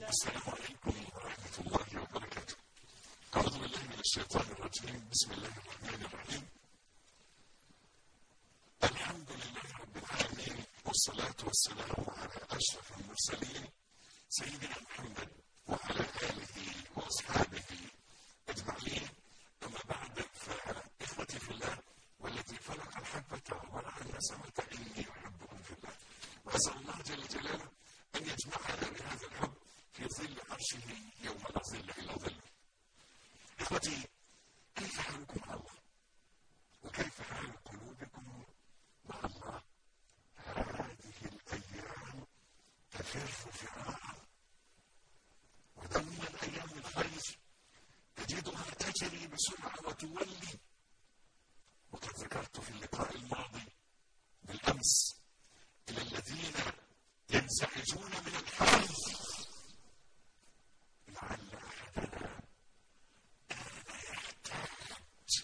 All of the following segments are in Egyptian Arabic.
السلام عليكم ورحمة الله وبركاته أعوذ بالله من الشيطان الرجيم بسم الله الرحمن الرحيم الحمد لله رب العالمين والصلاة والسلام على أشرف المرسلين سيدنا محمد وعلى آله وأصحابه أجمعين أما بعد فإخوتي في الله والتي فلق الحبة وبرع النسمة إني أحبكم في الله وأسأل الله جل جلاله أن يجمعنا بهذا الحب في ظل عرشه يوم لا ظل إلا ظله إخوتي كيف حالكم مع الله وكيف حال قلوبكم مع الله هذه الأيام تفر فرارا ودون الأيام الخير تجدها تجري بسرعة وتولي وقد ذكرت في اللقاء الماضي بالأمس إلى الذين ينزعجون من الحرب لعل أحدنا كان يحتاج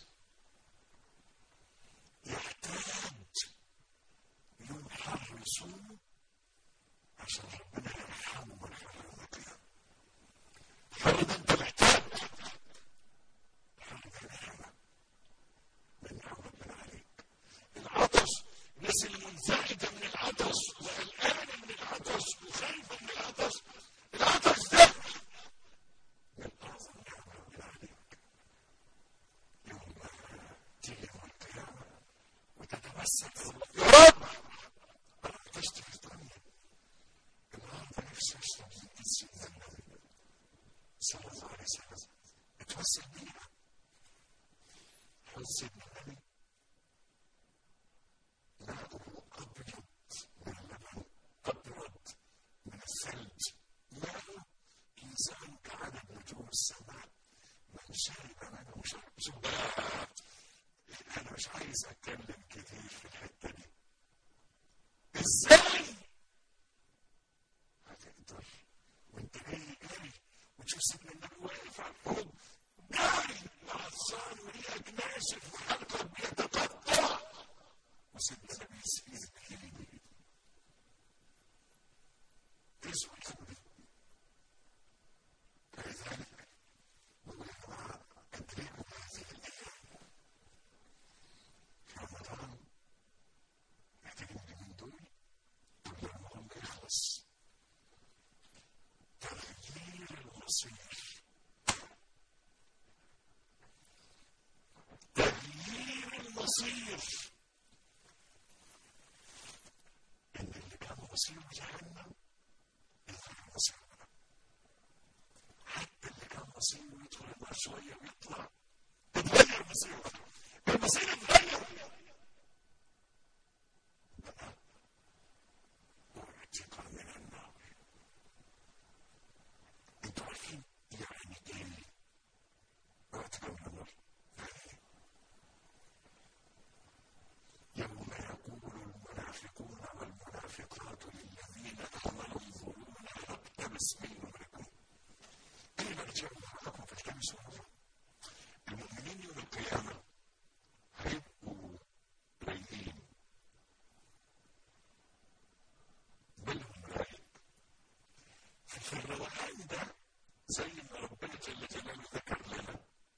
يحتاج يحرصون عشان ربنا يرحمه من حرمك له الحر ده انت محتاج الحر ده نعمه من نعم ربنا عليك العطش الناس اللي منزعجه من العطش وقلقانه من العطش وخايفه من العطش العطش ده من اعظم نعم ربنا عليك يوم تيجي يوم القيامه وتتمسك يا رب انا عطشت في الدنيا النهارده نفسي اشرب من ايد سيدنا النبي صلى الله عليه وسلم اتوسل بيها حوض سيدنا النبي ماؤه ابيض من اللبن ابرد من الثلج ماؤه انسان كعدد نجوم السماء من شرب منه شرب شوف بقى انا مش عايز اتكلم كتير في الحته دي ازاي هتقدر وانت جاي جاي وتشوف سيدنا النبي واقف على الحوض جاي وعطشان وريقك ناشف وحلقك بيتقطع وسيدنا النبي يسير بايده تسوى الخبر فلذلك نقول يا جماعه ادركوا هذه الايام في رمضان محتاجين اليومين دول قبل رمضان ما يخلص تغيير المصير تغيير المصير ان اللي كان مصيره جهنم يغير مصيره حتى اللي كان مصيره يدخل النار شويه ويطلع اتغير مصيره المصير اتغير بقى اعتق من النار انتوا عارفين يعني ايه اعتق من النار يعني يوم يقول المنافقون والمنافقات للذين امنوا انظرونا نقتبس من نوركم قيل ارجعوا وراءكم فالتمسوا نورا المؤمنين يوم القيامه هيبقوا رايقين بالهم رايق في الروحان ده زي ما ربنا جل جلاله ذكر لنا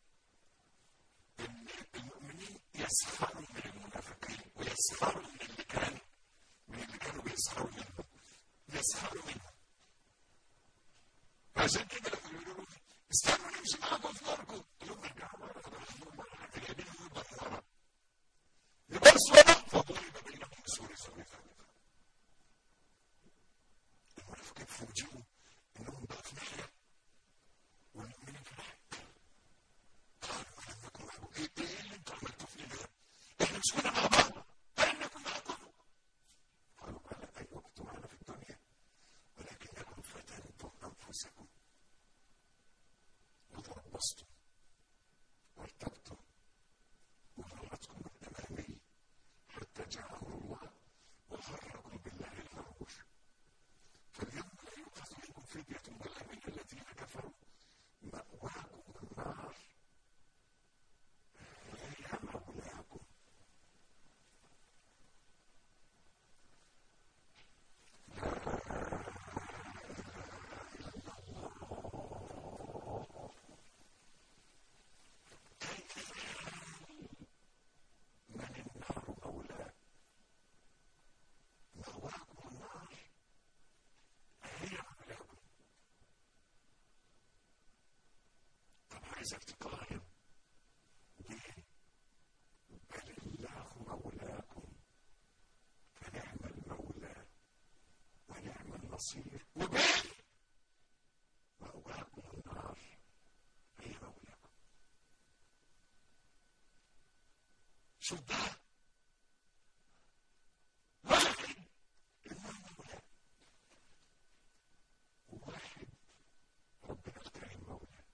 ان المؤمنين يسخروا من المنافقين ويسخروا من اللي كان من اللي كانوا بيسخروا منهم يسخروا منهم عشان كده لما يقولوا له استنوا نمشي معاكم في ناركم قول لهم ارجعوا ورا فضربهم ورا حتى جايبين يوضع ورا يبص ورا فضرب بينهم بسور سوري المنافقين فوجئوا انهم بقى في ناحيه والمؤمنين في ناحيه قالوا الم نكن معكم ايه ايه اللي انتوا عملتوه فينا ده؟ احنا مش كنا مع بعض الم نكن معكم قالوا بلى ايوه كنتم معنا في الدنيا ولكنكم فتنتم انفسكم وتربصتم وارتبتم عايزك تقارن بين بل الله مولاكم فنعم المولى ونعم النصير وبين مأواكم النار هي مولاكم شوف ده واحد الله مولاه وواحد ربنا الكريم مولاه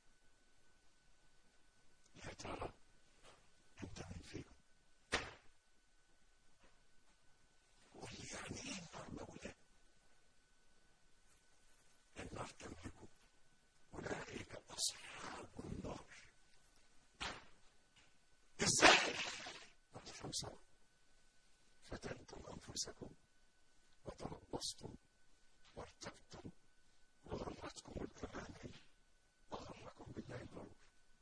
يا ترى انت من فيهم قول لي يعني ايه النار مولاه النار تملكه اولئك اصحاب النار ازاي خمسة فتنتم انفسكم وتربصتم وارتبتم وغرتكم الاماني وغركم بالله الغرور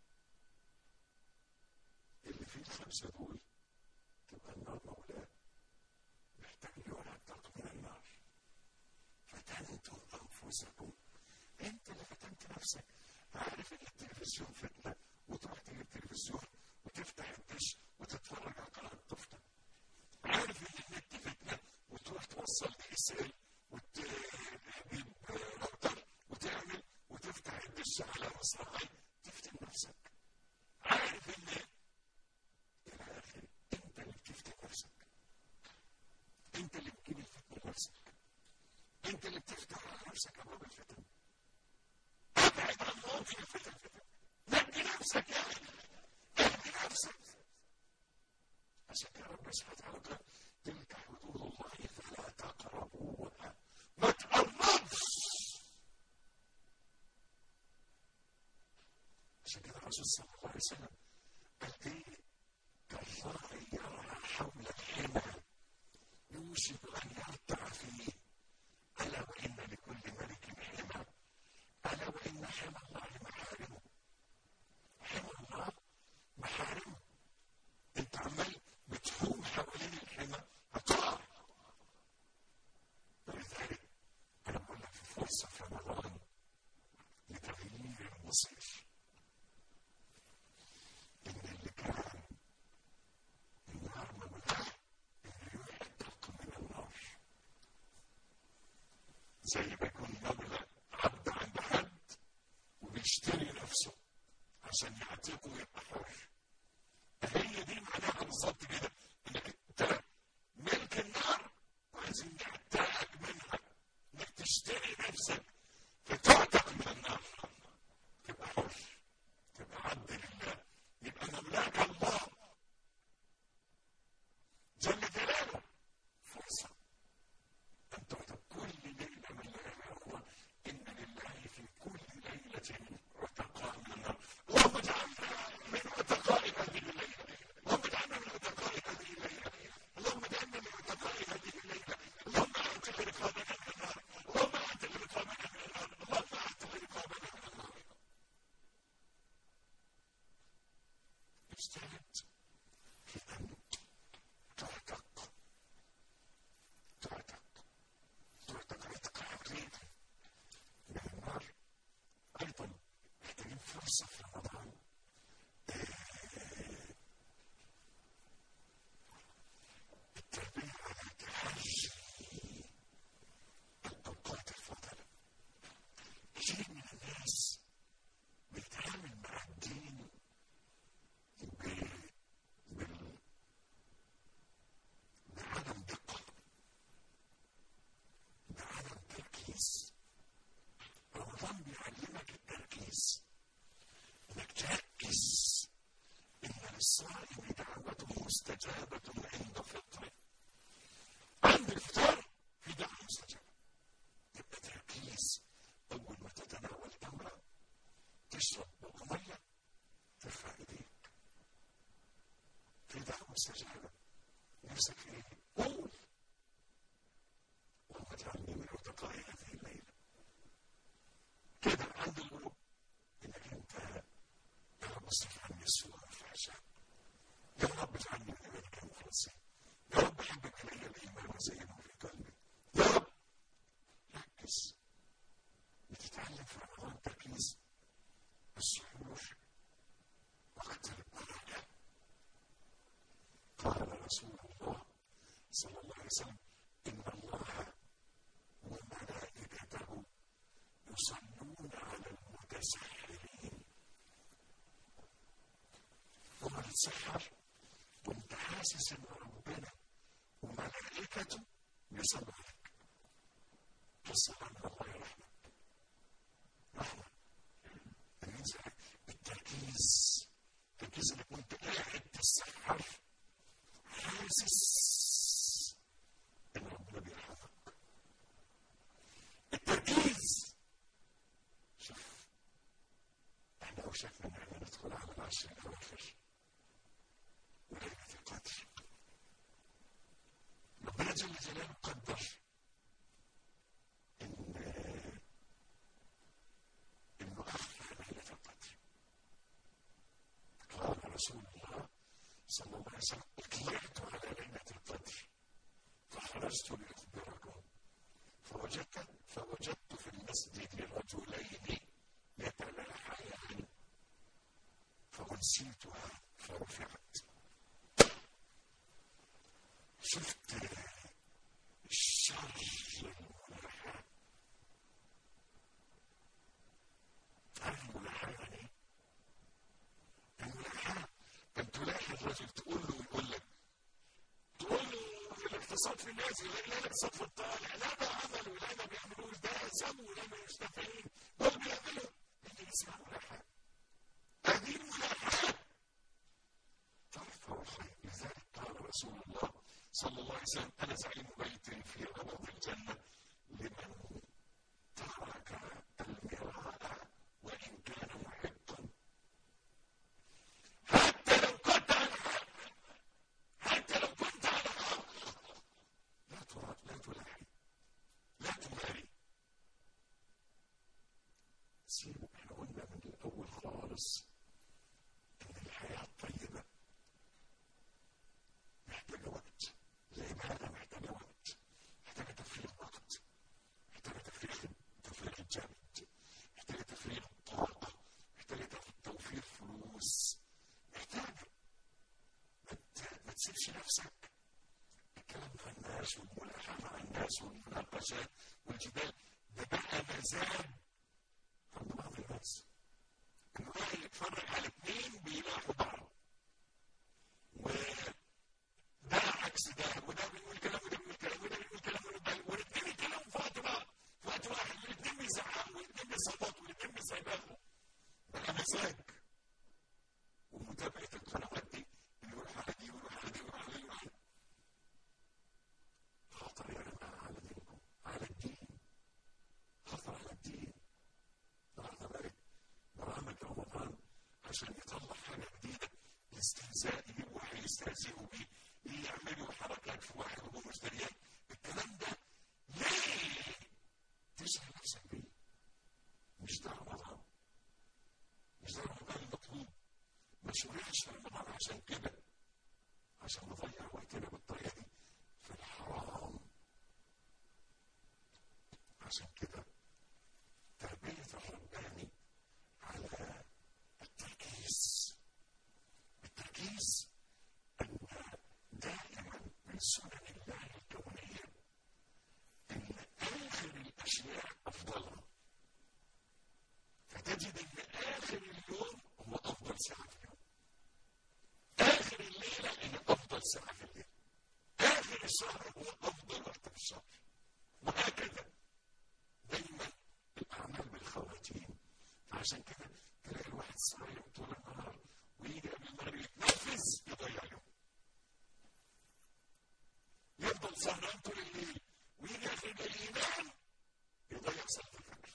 اللي فيه الخمسه دول تبقى النار مولاه محتاج يعتق من النار فتنتم انفسكم انت اللي فتنت نفسك عارف ان التلفزيون فتنه وتروح تجيب تلفزيون وتفتح الدش وتتفرج على قناه تفتح عارف ان النت فتنه وتروح توصل حساب وتجيب راوتر وتعمل وتفتح الدش على مصراعي تفتن نفسك عارف ان الى اخره انت اللي بتفتن نفسك انت اللي بتجيب الفتنه لنفسك انت اللي بتفتح على نفسك ابواب الفتن ابعد عن مواطن الفتن فتن نجي نفسك يا اهدي نفسك عشان كده ربنا سبحانه وتعالى قال تلك حدود الله فلا تقربوها ما تقربش عشان كده الرسول صلى الله عليه وسلم قال ايه كالراعي يرعى حول الحمى يوشك ان يرتع فيه الا وان لكل ملك حمى الا وان حمى الله محارمه حمى الله محارمه انت عمال بتحوم حوالين الحمى هتقع ولذلك انا بقول لك في فرصه في رمضان لتغيير المصير ان اللي كان النار مولاه انه يعتق من النار زي ما يكون مولى عبد عند حد وبيشتري نفسه عشان يعتقه ويبقى حر هي دي معناها بالظبط كده انك انت ملك النار وعايزين نعتقك منها انك تشتري نفسك فتعتق من النار تبقى حر تبقى عبد لله يبقى مملاك الله جل جلاله فرصة أن تعتق كل ليلة من ليالي رمضان إن لله في كل ليلة عتقاء من النار اللهم اجعلنا من عتقاء هذه الليلة اللهم اجعلنا من عتقاء هذه الليلة اللهم اجعلنا من عتقاء هذه الليلة اللهم اعتق رقابنا من النار اللهم اعتق رقابنا من النار اللهم اعتق رقابنا من النار اجتهد في أن تعتق تعتق تعتق عتق حقيقي من النار أيضا محتاجين فرصة في رمضان آه، التربية على تحري الأوقات الفاضلة كثير من الناس بيتعامل مع الدين ب- بال- بعدم دقة بعدم تركيز رمضان بيعلمك التركيز انك تركز ان للصائم دعوة مستجابة عند فطره عند الفطار في دعوة مستجابة يبقى تركيز اول ما تتناول تمرة تشرب بق مية ترفع ايديك في دعوة مستجابة نفسك في ايه؟ قول اللهم اجعلني من عتقاء هذه الليلة كده عند الغروب انك انت يا رب اصرف عني السوء والفحشاء يا رب اجعلني من عبادك المخلصين يا رب حبب الي الايمان وزينه في قلبي يا رب ركز بتتعلم في رمضان تركيز السحور متسحرين هم بتسحر وانت حاسس ان ربنا وملائكته بيصلوا عليك فالصلاة من الله يرحمك رحمة التركيز التركيز انك وانت قاعد تسحر حاسس ان ربنا بيرحمك التركيز شوف احنا اوشكنا ان احنا ندخل على العشر الاواخر وليله القدر ربنا جل جلاله قدر ان انه اخفى ليله القدر قال رسول الله صلى الله عليه وسلم اطلعت على ليله القدر فخرجت لاخبركم فوجدت فوجدت في المسجد رجلين يتلاحيان فأنسيتها فرفعت شفت الشر الملاحة عارف الملاحة يعني الملاحة أن تلاحي الرجل تقول له يقول لك تقول له في الاقتصاد في الناس لا الاقتصاد في الطالع لا ده عملوا لا ده بيعملوش ده سووا لا مش نافعين دول بيعملوا اللي اسمها ملاحة هذه الملاحة ترفع الخير لذلك قال رسول الله صلى الله عليه وسلم أنا زعيم بيت في روض الجنة لمن ترك المراء وإن كان محقا حتى لو كنت على حق حتى لو كنت على حق لا ترى لا تلاحي لا تماري سيبوا احنا قلنا من الأول خالص إن الحياة الطيبة محتاجة وقت زي ما أنا محتاجة وقت محتاجة تفريغ وقت محتاجة تفريغ تفريغ الجهد محتاجة تفريغ طاقة محتاجة توفير فلوس محتاجة ما تسيبش نفسك الكلام مع الناس والملاحة مع الناس والمناقشات والجدال ده بقى مزاج عند بعض الناس انه قاعد يتفرج على اثنين بيلاحوا بعض وده عكس ده وده بيقول كلام وده بيقول كلام وده بيقول كلام وده والاثنين يتكلموا في وقت بعض في وقت واحد والاثنين بيزعقوا والاثنين بيصوتوا والاثنين بيزعقوا بقى مزاج ومتابعة القنوات دي يروح على دي ويروح على دي ويروح على دي ويروح على دي خطر يا جماعة على دينكم على الدين خطر على الدين النهارده بقت برامج رمضان عشان يطلع حاجه جديده الاستهزاء يجيبوا واحد يستهزئوا بيه يعملوا حركات في واحد وهو مش دريان الكلام ده ليه؟ تشغل نفسك بيه مش ده رمضان مش ده رمضان المطلوب ما شرعش رمضان عشان كده عشان نضيع وقتنا بالطريقه دي في الحرام عشان كده تربية الرباني على التركيز التركيز أن دائما من سنن الله الكونية أن آخر الأشياء أفضلها فتجد أن آخر اليوم هو أفضل ساعة في اليوم آخر الليلة هي أفضل ساعة في الليل آخر الشهر هو أفضل وقت في الشهر وهكذا دايما الاعمال بالخواتيم عشان كده تلاقي الواحد صايم طول النهار ويجي قبل المغرب يتنفس يضيع يوم يفضل سهران طول الليل ويجي اخر الليل ينام يضيع صلاه الفجر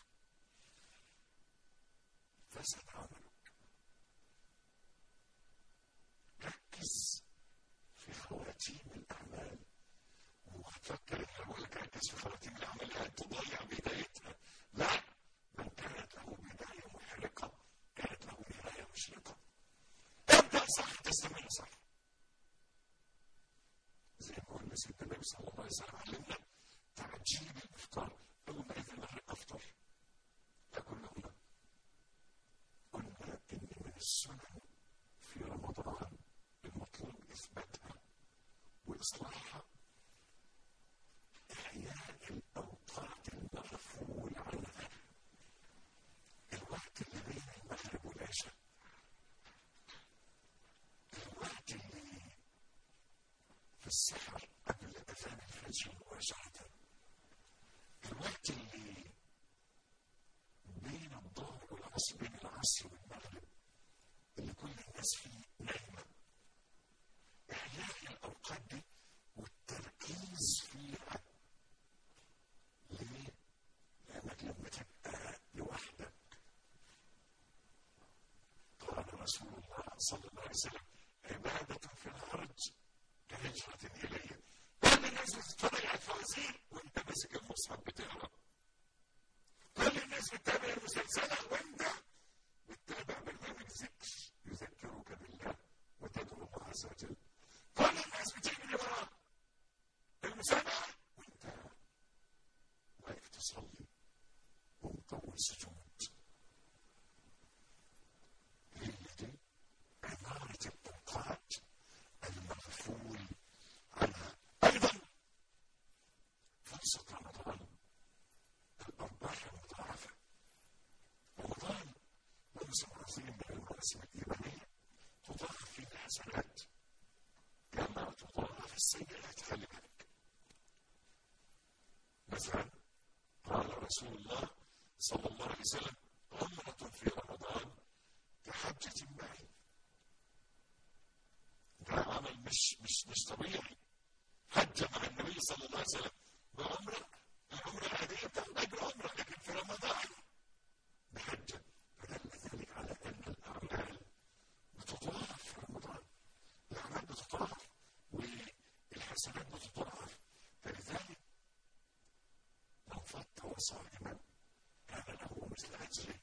فسد عملك ركز في خواتيم الاعمال وتفكر ان اقول لك ركز في خواتيم الاعمال تضيع بدايتها لا من كانت له بدايه محرقه كانت له نهايه مشرقه ابدا صح تستمر صح زي ما قلنا سيدنا النبي صلى الله عليه وسلم علمنا تعجيل الافطار اول ما يذن الرق افطر ياكل لقمه قلنا ان من السنن في رمضان المطلوب اثباتها واصلاحها إحياء الأوقات المغفول عنها الوقت اللي السحر قبل أذان الفجر مباشرة الوقت اللي بين الظهر والعصر بين العصر والمغرب اللي كل الناس فيه نايمة إحياء الأوقات دي والتركيز فيها ليه؟ لأنك لما تبقى لوحدك قال رسول الله صلى الله عليه وسلم عبادة في الحرج كهجرة إلي كل الناس بتتفرج على الفوازير وانت ماسك المصحف بتقرا كل الناس بتتابع المسلسلات وانت بتتابع برنامج ذكر يذكرك بالله وتدعو الله عز وجل كل الناس بتجري وراك المسابقة وانت واقف تصلي ومطول سجود هي دي عمارة الأوقات المغفول عنها أيضا فرصة رمضان الأرباح المضاعفة رمضان موسم عظيم من المواسم الإيمانية تضاعف فيه الحسنات كما تضاعف السيئات خلي بالك مثلا قال رسول الله صلى الله عليه وسلم عمرة في رمضان كحجة معي ده عمل مش مش مش طبيعي حج مع النبي صلى الله عليه وسلم بعمرة العمرة العادية بتاخد أجر عمرة لكن في رمضان بحجة فدل ذلك على أن الأعمال بتضاعف في رمضان الأعمال بتضاعف والحسنات بتضاعف فلذلك من فطر صائما كان له مثل أجره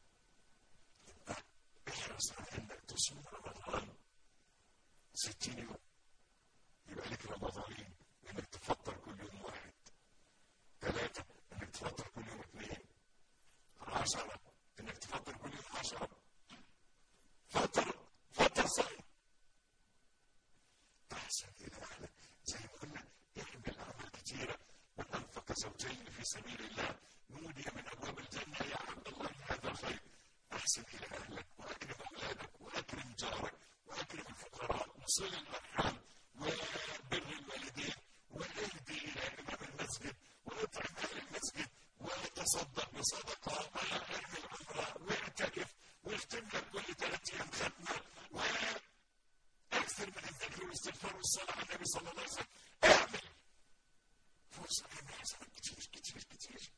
احرص على أنك تصوم رمضان ستين يوم يبقى لك رمضانين انك تفطر كل يوم واحد ثلاثة انك تفطر كل يوم اثنين عشرة انك تفطر كل يوم عشرة فطر فطر صحيح تحسن الى اهلك زي ما قلنا اعمل اعمال كثيرة وانفق زوجين في سبيل الله نودي من ابواب الجنة يا عبد الله هذا الخير احسن الى اهلك واكرم اولادك واكرم جارك واكرم الفقراء وصل الارحام وبر الوالدين واهدي الى امام المسجد واطعم اهل المسجد وتصدق بصدقه واعمل العمره واعتكف واختم لك كل ثلاث ايام ختمه واكثر من الذكر والاستغفار والصلاه على النبي صلى الله عليه وسلم اعمل فرصه اعمل حسنات كتير كتير كتير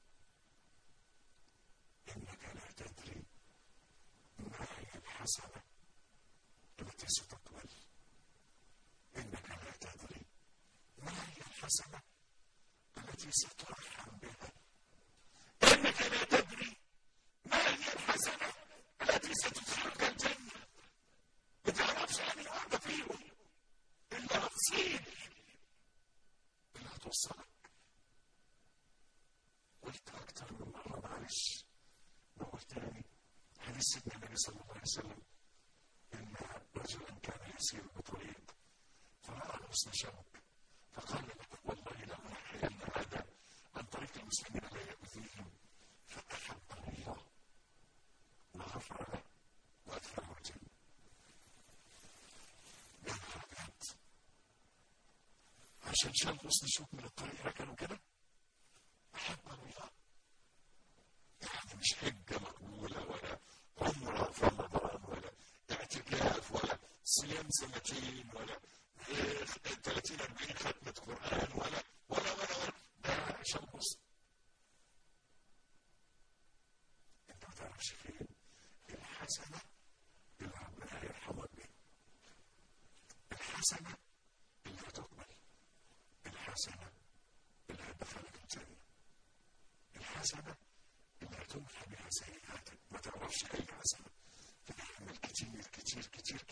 انك لا تدري ما هي الحسنه التي ستقبل انك لا تدري ما هي الحسنه التي سترحم بها انك لا تدري ما هي الحسنه التي ستدخلك الجنه ما تعرفش انهي واحده فيهم الا هتصيب الا هتوصلك قلت اكتر من مره معلش بقول تاني حديث سيدنا النبي صلى الله عليه وسلم ان رجلا كان يسير بطريق فراى غصن شوك فقال له والله لأنحين هذا عن طريق المسلمين لا يؤذيهم فأحبه الله وغفر له وأدخله الجنة يا نهار أبيض عشان شال غصن شوك من الطريق ركنوا كده أحبه الله يعني مش حجة مقبولة ولا عمرة في رمضان ولا اعتكاف ولا صيام سنتين ولا 30 40 ختمة قرآن ولا ولا ولا ولا ده عشان بص انت ما تعرفش فين الحسنة اللي ربنا هيرحمك بيها الحسنة اللي هتقبل الحسنة اللي هتدخلك الجنة الحسنة اللي هتمحى بها سيئاتك ما تعرفش أي حسنة فتعمل كتير كتير كتير